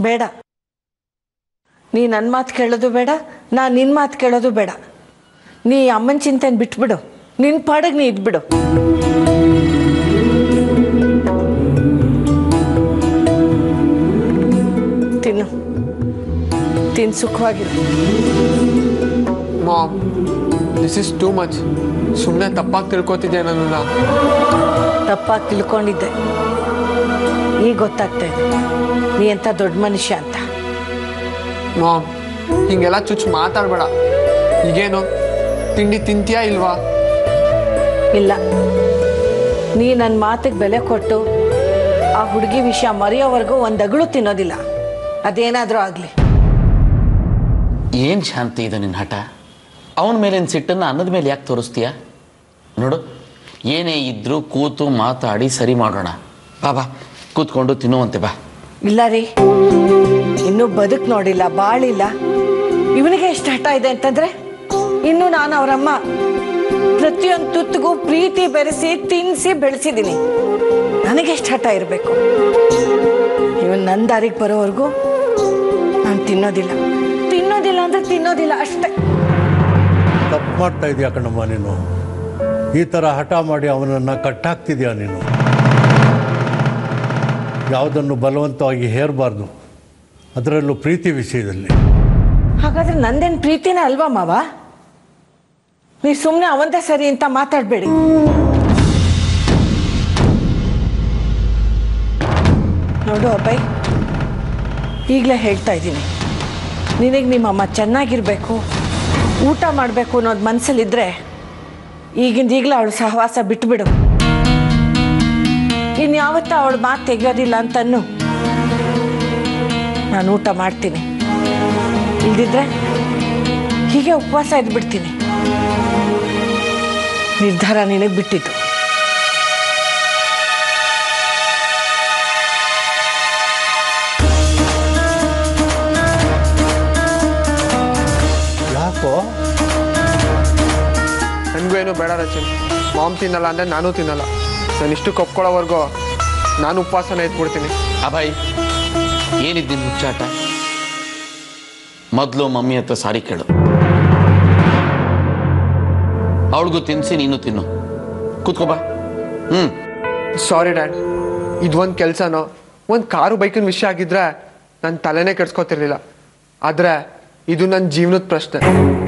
ಬೇಡ ನೀ ನನ್ನ ಮಾತು ಕೇಳೋದು ಬೇಡ ನಾ ನಿನ್ನ ಮಾತು ಕೇಳೋದು ಬೇಡ ನೀ ಅಮ್ಮನ ಚಿಂತೆನ ಬಿಟ್ಬಿಡು ನಿನ್ನ ಪಾಡಿಗೆ ನೀ ಇದ್ಬಿಡು ತಿನ್ನು ತಿನ್ನು ಸುಖವಾಗಿರು mom this is too much ಸುಮ್ಮನೆ ತಪ್ಪಾಗಿ ತಿಳ್ಕೊತಿದ್ದೆ ನನ್ನನ್ನ ತಪ್ಪಾಗಿ ತಿಳ್ಕೊಂಡಿದ್ದೆ ಈಗ ಗೊತ್ತಾಗ್ತಾ ಇದೆ ನೀ ಎಂಥ ದೊಡ್ಡ ಮನುಷ್ಯ ಅಂತ ಮಾಮ್ ಹಿಂಗೆಲ್ಲ ಚುಚ್ಚು ಮಾತಾಡ್ಬೇಡ ಈಗೇನು ತಿಂಡಿ ತಿಂತೀಯಾ ಇಲ್ವಾ ಇಲ್ಲ ನೀ ನನ್ನ ಮಾತಿಗೆ ಬೆಲೆ ಕೊಟ್ಟು ಆ ಹುಡುಗಿ ವಿಷಯ ಮರೆಯೋವರೆಗೂ ಒಂದು ಅಗಳು ತಿನ್ನೋದಿಲ್ಲ ಅದೇನಾದರೂ ಆಗಲಿ ಏನು ಶಾಂತಿ ಇದೆ ನಿನ್ನ ಹಠ ಅವನ ಮೇಲಿನ ಸಿಟ್ಟನ್ನು ಅನ್ನದ ಮೇಲೆ ಯಾಕೆ ತೋರಿಸ್ತೀಯ ನೋಡು ಏನೇ ಇದ್ರೂ ಕೂತು ಮಾತಾಡಿ ಸರಿ ಮಾಡೋಣ ಬಾ ಬಾ ಕೂತ್ಕೊಂಡು ತಿನ್ನುವಂತೆ ಬಾ ಇಲ್ಲ ರೀ ಇನ್ನೂ ಬದುಕು ನೋಡಿಲ್ಲ ಬಾಳಿಲ್ಲ ಇವನಿಗೆ ಎಷ್ಟು ಹಠ ಇದೆ ಅಂತಂದ್ರೆ ಇನ್ನು ನಾನು ಅವರಮ್ಮ ಪ್ರತಿಯೊಂದು ತುತ್ತಿಗೂ ಪ್ರೀತಿ ಬೆರೆಸಿ ತಿನ್ನಿಸಿ ಬೆಳೆಸಿದ್ದೀನಿ ನನಗೆಷ್ಟು ಹಠ ಇರಬೇಕು ಇವನ್ ನನ್ನ ದಾರಿಗೆ ಬರೋವರೆಗೂ ನಾನು ತಿನ್ನೋದಿಲ್ಲ ತಿನ್ನೋದಿಲ್ಲ ಅಂದ್ರೆ ತಿನ್ನೋದಿಲ್ಲ ಅಷ್ಟೇ ತಪ್ಪು ಮಾಡ್ತಾ ಇದೀಯ ಕಣಮ್ಮ ನೀನು ಈ ಥರ ಹಠ ಮಾಡಿ ಅವನನ್ನು ಕಟ್ಟಾಕ್ತಿದ್ಯಾ ನೀನು ಯಾವುದನ್ನು ಬಲವಂತವಾಗಿ ಹೇರಬಾರ್ದು ಅದರಲ್ಲೂ ಪ್ರೀತಿ ವಿಷಯದಲ್ಲಿ ಹಾಗಾದ್ರೆ ನಂದೇನು ಪ್ರೀತಿನೇ ಅಲ್ವಾ ಮಾವ ನೀವು ಸುಮ್ಮನೆ ಅವಂದೇ ಸರಿ ಅಂತ ಮಾತಾಡಬೇಡಿ ನೋಡು ಅಬ್ಬಯ್ ಈಗಲೇ ಹೇಳ್ತಾ ಇದ್ದೀನಿ ನಿನಗೆ ನಿಮ್ಮಮ್ಮ ಚೆನ್ನಾಗಿರಬೇಕು ಊಟ ಮಾಡಬೇಕು ಅನ್ನೋದು ಮನಸ್ಸಲ್ಲಿದ್ದರೆ ಈಗಿಂದ ಈಗಲೇ ಅವಳು ಸಹವಾಸ ಬಿಟ್ಬಿಡು ಇನ್ಯಾವತ್ತೂ ಅವಳು ಮಾತು ತೆಗೆಯೋದಿಲ್ಲ ಅಂತನ್ನು ನಾನು ಊಟ ಮಾಡ್ತೀನಿ ಇಲ್ದಿದ್ರೆ ಹೀಗೆ ಉಪವಾಸ ಇದ್ಬಿಡ್ತೀನಿ ನಿರ್ಧಾರ ನಿನಗೆ ಬಿಟ್ಟಿದ್ದು ಯಾಕೋ ನನಗೂ ಏನು ಬೇಡ ರಚನ್ ಮಾಮ್ ತಿನ್ನಲ್ಲ ಅಂದರೆ ನಾನು ತಿನ್ನಲ್ಲ ನಾನು ಇಷ್ಟು ಕೊಪ್ಕೊಳ್ಳೋವರೆಗೂ ನಾನು ಉಪವಾಸನ ಎತ್ಬಿಡ್ತೀನಿ ಅಭಯ್ ಏನಿದ್ದು ನಿನ್ನ ಹುಚ್ಚಾಟ ಮೊದಲು ಮಮ್ಮಿ ಹತ್ರ ಸಾರಿ ಕೇಳು ಅವಳಿಗೂ ತಿನ್ನಿಸಿ ನೀನು ತಿನ್ನು ಕೂತ್ಕೋ ಬಾ ಹ್ಞೂ ಸಾರಿ ಡ್ಯಾಡ್ ಇದು ಒಂದು ಕೆಲಸನೋ ಒಂದು ಕಾರು ಬೈಕಿನ ವಿಷಯ ಆಗಿದ್ರೆ ನನ್ನ ತಲೆನೇ ಕೆಡ್ಸ್ಕೊತಿರ್ಲಿಲ್ಲ ಆದರೆ ಇದು ನನ್ನ ಜೀವನದ ಪ್ರಶ್ನೆ